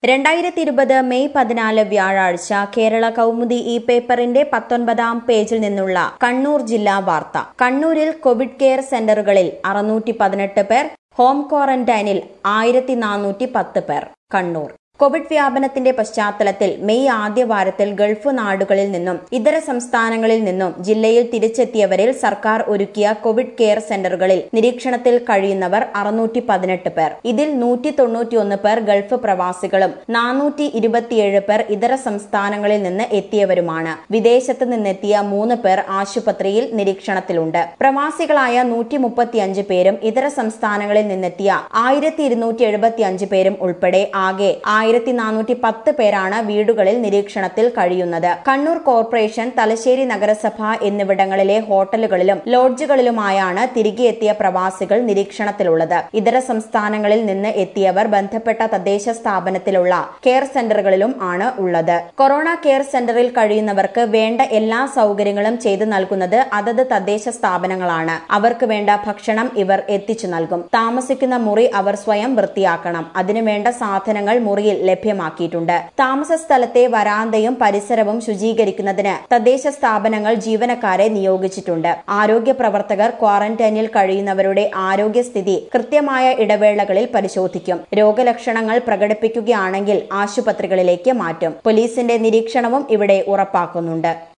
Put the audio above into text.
രണ്ടായിരത്തി ഇരുപത് മെയ് പതിനാല് വ്യാഴാഴ്ച കേരള കൗമുദി ഈ പേപ്പറിന്റെ പത്തൊൻപതാം പേജിൽ നിന്നുള്ള കണ്ണൂർ ജില്ലാ വാർത്ത കണ്ണൂരിൽ കോവിഡ് കെയർ സെന്ററുകളിൽ അറുന്നൂറ്റി പതിനെട്ട് പേർ ഹോം ക്വാറന്റൈനിൽ ആയിരത്തി നാനൂറ്റി പത്ത് പേർ കണ്ണൂർ കോവിഡ് വ്യാപനത്തിന്റെ പശ്ചാത്തലത്തിൽ മെയ് ആദ്യ വാരത്തിൽ ഗൾഫ് നാടുകളിൽ നിന്നും ഇതര സംസ്ഥാനങ്ങളിൽ നിന്നും ജില്ലയിൽ തിരിച്ചെത്തിയവരിൽ സർക്കാർ ഒരുക്കിയ കോവിഡ് കെയർ സെന്ററുകളിൽ നിരീക്ഷണത്തിൽ കഴിയുന്നവർ അറുന്നൂറ്റി പതിനെട്ട് പേർ ഇതിൽ നൂറ്റി തൊണ്ണൂറ്റിയൊന്ന് പേർ ഗൾഫ് പ്രവാസികളും നാനൂറ്റി ഇരുപത്തിയേഴ് പേർ ഇതര സംസ്ഥാനങ്ങളിൽ നിന്ന് എത്തിയവരുമാണ് വിദേശത്ത് നിന്നെത്തിയ മൂന്ന് പേർ ആശുപത്രിയിൽ നിരീക്ഷണത്തിലുണ്ട് പ്രവാസികളായ നൂറ്റി മുപ്പത്തിയഞ്ച് പേരും ഇതര സംസ്ഥാനങ്ങളിൽ നിന്നെത്തിയ ആയിരത്തി ഇരുന്നൂറ്റി എഴുപത്തിയഞ്ച് പേരും ഉൾപ്പെടെ ആകെ ആയിരത്തി നാനൂറ്റി പത്ത് പേരാണ് വീടുകളിൽ നിരീക്ഷണത്തിൽ കഴിയുന്നത് കണ്ണൂർ കോർപ്പറേഷൻ തലശ്ശേരി നഗരസഭ എന്നിവിടങ്ങളിലെ ഹോട്ടലുകളിലും ലോഡ്ജുകളിലുമായാണ് തിരികെ എത്തിയ പ്രവാസികൾ നിരീക്ഷണത്തിലുള്ളത് ഇതര സംസ്ഥാനങ്ങളിൽ നിന്ന് എത്തിയവർ ബന്ധപ്പെട്ട തദ്ദേശ സ്ഥാപനത്തിലുള്ള കെയർ സെന്ററുകളിലും ആണ് ഉള്ളത് കൊറോണ കെയർ സെന്ററിൽ കഴിയുന്നവർക്ക് വേണ്ട എല്ലാ സൗകര്യങ്ങളും ചെയ്തു നൽകുന്നത് അതത് തദ്ദേശ സ്ഥാപനങ്ങളാണ് അവർക്ക് വേണ്ട ഭക്ഷണം ഇവർ എത്തിച്ചു നൽകും താമസിക്കുന്ന മുറി അവർ സ്വയം വൃത്തിയാക്കണം അതിനുവേണ്ട സാധനങ്ങൾ മുറിയിൽ ലഭ്യമാക്കിയിട്ടുണ്ട് താമസ സ്ഥലത്തെ വരാന്തയും പരിസരവും ശുചീകരിക്കുന്നതിന് തദ്ദേശ സ്ഥാപനങ്ങൾ ജീവനക്കാരെ നിയോഗിച്ചിട്ടുണ്ട് ആരോഗ്യ പ്രവർത്തകർ ക്വാറന്റൈനിൽ കഴിയുന്നവരുടെ ആരോഗ്യസ്ഥിതി കൃത്യമായ ഇടവേളകളിൽ പരിശോധിക്കും രോഗലക്ഷണങ്ങൾ പ്രകടിപ്പിക്കുകയാണെങ്കിൽ ആശുപത്രികളിലേക്ക് മാറ്റും പോലീസിന്റെ നിരീക്ഷണവും ഇവിടെ ഉറപ്പാക്കുന്നുണ്ട്